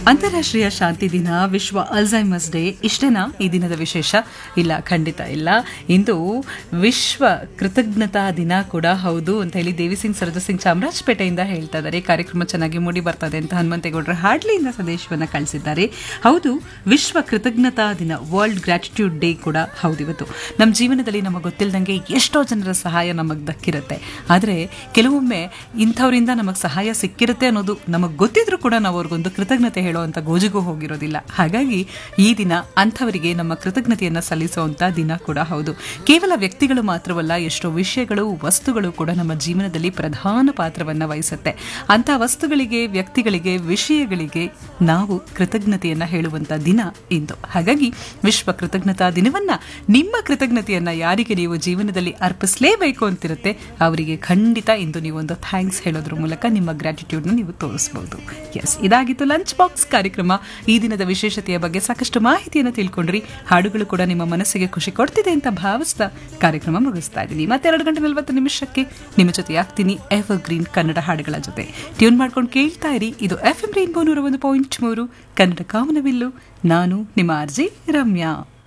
ಅಂತಾರಾಷ್ಟ್ರೀಯ ಶಾಂತಿ ದಿನ ವಿಶ್ವ ಅಲ್ಝೈಮರ್ಸ್ ಡೇ ಇಷ್ಟೇನಾ ಈ ದಿನದ ವಿಶೇಷ ಇಲ್ಲ ಖಂಡಿತ ಇಲ್ಲ ಇಂದು ವಿಶ್ವ ಕೃತಜ್ಞತಾ ದಿನ ಕೂಡ ಹೌದು ಅಂತ ಹೇಳಿ ದೇವಿಸಿಂಗ್ ಸರಜ ಸಿಂಗ್ ಚಾಮರಾಜಪೇಟೆಯಿಂದ ಹೇಳ್ತಾ ಇದ್ದಾರೆ ಕಾರ್ಯಕ್ರಮ ಚೆನ್ನಾಗಿ ಮೂಡಿ ಬರ್ತದೆ ಅಂತ ಹನುಮಂತೇಗೌಡರ ಹಾಡ್ಲಿಯಿಂದ ಸಂದೇಶವನ್ನ ಕಳಿಸಿದ್ದಾರೆ ಹೌದು ವಿಶ್ವ ಕೃತಜ್ಞತಾ ದಿನ ವರ್ಲ್ಡ್ ಗ್ರಾಟಿಟ್ಯೂಡ್ ಡೇ ಕೂಡ ಹೌದು ಇವತ್ತು ನಮ್ಮ ಜೀವನದಲ್ಲಿ ನಮಗೆ ಗೊತ್ತಿಲ್ಲದಂಗೆ ಎಷ್ಟೋ ಜನರ ಸಹಾಯ ನಮಗೆ ದಕ್ಕಿರುತ್ತೆ ಆದರೆ ಕೆಲವೊಮ್ಮೆ ಇಂಥವರಿಂದ ನಮಗೆ ಸಹಾಯ ಸಿಕ್ಕಿರುತ್ತೆ ಅನ್ನೋದು ನಮಗೆ ಗೊತ್ತಿದ್ರೂ ಕೂಡ ನಾವು ಅವ್ರಿಗೊಂದು ಕೃತಜ್ಞತೆ ಹೇಳುವಂಥ ಗೋಜಿಗೂ ಹೋಗಿರೋದಿಲ್ಲ ಹಾಗಾಗಿ ಈ ದಿನ ಅಂಥವರಿಗೆ ನಮ್ಮ ಕೃತಜ್ಞತೆಯನ್ನು ಸಲ್ಲಿಸುವಂಥ ದಿನ ಕೂಡ ಹೌದು ಕೇವಲ ವ್ಯಕ್ತಿಗಳು ಮಾತ್ರವಲ್ಲ ಎಷ್ಟೋ ವಿಷಯಗಳು ವಸ್ತುಗಳು ಕೂಡ ನಮ್ಮ ಜೀವನದಲ್ಲಿ ಪ್ರಧಾನ ಪಾತ್ರವನ್ನು ವಹಿಸುತ್ತೆ ಅಂಥ ವಸ್ತುಗಳಿಗೆ ವ್ಯಕ್ತಿಗಳಿಗೆ ವಿಷಯಗಳಿಗೆ ನಾವು ಕೃತಜ್ಞತೆಯನ್ನು ಹೇಳುವಂಥ ದಿನ ಇಂದು ಹಾಗಾಗಿ ವಿಶ್ವ ಕೃತಜ್ಞತಾ ದಿನವನ್ನ ನಿಮ್ಮ ಕೃತಜ್ಞತೆಯನ್ನ ಯಾರಿಗೆ ನೀವು ಜೀವನದಲ್ಲಿ ಅರ್ಪಿಸಲೇಬೇಕು ಅಂತಿರುತ್ತೆ ಅವರಿಗೆ ಖಂಡಿತ ಇಂದು ನೀವೊಂದು ಥ್ಯಾಂಕ್ಸ್ ಹೇಳೋದ್ರ ಮೂಲಕ ನಿಮ್ಮ ಗ್ರಾಟಿಟ್ಯೂಡ್ನ ನೀವು ತೋರಿಸಬಹುದು ಎಸ್ ಇದಾಗಿತ್ತು ಲಂಚ್ ಬಾಕ್ಸ್ ಕಾರ್ಯಕ್ರಮ ಈ ದಿನದ ವಿಶೇಷತೆಯ ಬಗ್ಗೆ ಸಾಕಷ್ಟು ಮಾಹಿತಿಯನ್ನು ತಿಳ್ಕೊಂಡ್ರಿ ಹಾಡುಗಳು ಕೂಡ ನಿಮ್ಮ ಮನಸ್ಸಿಗೆ ಖುಷಿ ಕೊಡ್ತಿದೆ ಅಂತ ಭಾವಿಸ್ತಾ ಕಾರ್ಯಕ್ರಮ ಮುಗಿಸ್ತಾ ಇದ್ದೀನಿ ಮತ್ತೆ ಎರಡು ಗಂಟೆ ನಲವತ್ತು ನಿಮಿಷಕ್ಕೆ ನಿಮ್ಮ ಜೊತೆ ಆಗ್ತೀನಿ ಎವರ್ ಗ್ರೀನ್ ಕನ್ನಡ ಹಾಡುಗಳ ಜೊತೆ ಟ್ಯೂನ್ ಮಾಡ್ಕೊಂಡು ಕೇಳ್ತಾ ಇರಿ ಇದು ಎಫ್ ಎಂ ರೈನ್ಬೋ ನೂರ ಒಂದು ಪಾಯಿಂಟ್ ಮೂರು ಕನ್ನಡ ಕಾಮನವಿಲ್ಲು ನಾನು ನಿಮ್ಮ ಆರ್ಜಿ ರಮ್ಯಾ